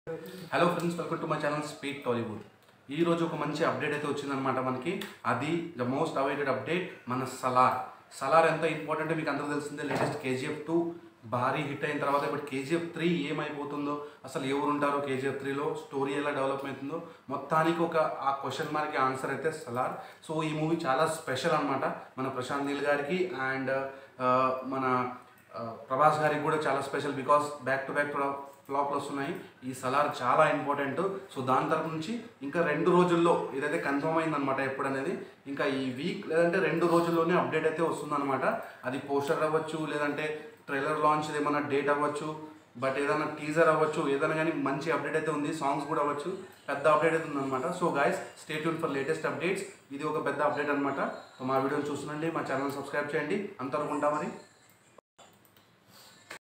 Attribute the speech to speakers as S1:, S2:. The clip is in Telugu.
S1: hello friends welcome to my channel speak Tollywood ఈ రోజు ఒక మంచి అప్డేట్ అయితే వచ్చిందనమాట మనకి అది ద మోస్ట్ అవైటెడ్ అప్డేట్ మన సలార్ సలార్ ఎంత ఇంపార్టెంట్ మీకు అందరూ తెలిసిందే లేటెస్ట్ కేజీఎఫ్ టూ భారీ హిట్ అయిన తర్వాత ఇప్పుడు కేజీఎఫ్ త్రీ ఏమైపోతుందో అసలు ఎవరు ఉంటారో కేజీఎఫ్ త్రీలో స్టోరీ ఎలా డెవలప్ అవుతుందో మొత్తానికి ఒక ఆ క్వశ్చన్ మార్క్కి ఆన్సర్ అయితే సలార్ సో ఈ మూవీ చాలా స్పెషల్ అనమాట మన ప్రశాంత్ నీల్ గారికి అండ్ మన ఆ, ప్రభాస్ గారికి కూడా చాలా special because back to back ఫ్లాప్లు వస్తున్నాయి ఈ సలార్ చాలా ఇంపార్టెంట్ సో దాని తరపు నుంచి ఇంకా రెండు రోజుల్లో ఇదైతే కన్ఫర్మ్ అయిందనమాట ఎప్పుడు అనేది ఇంకా ఈ వీక్ లేదంటే రెండు రోజుల్లోనే అప్డేట్ అయితే వస్తుందన్నమాట అది పోస్టర్ అవ్వచ్చు లేదంటే ట్రైలర్ లాంచ్ ఏమైనా డేట్ అవ్వచ్చు బట్ ఏదైనా టీజర్ అవ్వచ్చు ఏదైనా కానీ మంచి అప్డేట్ అయితే ఉంది సాంగ్స్ కూడా అవ్వచ్చు పెద్ద అప్డేట్ అయితే ఉందన్నమాట so guys stay tuned for latest updates ఇది ఒక పెద్ద అప్డేట్ అనమాట సో మా వీడియోని చూస్తుండండి మా ఛానల్ సబ్స్క్రైబ్ చేయండి అంతవరకు ఉంటాం మరి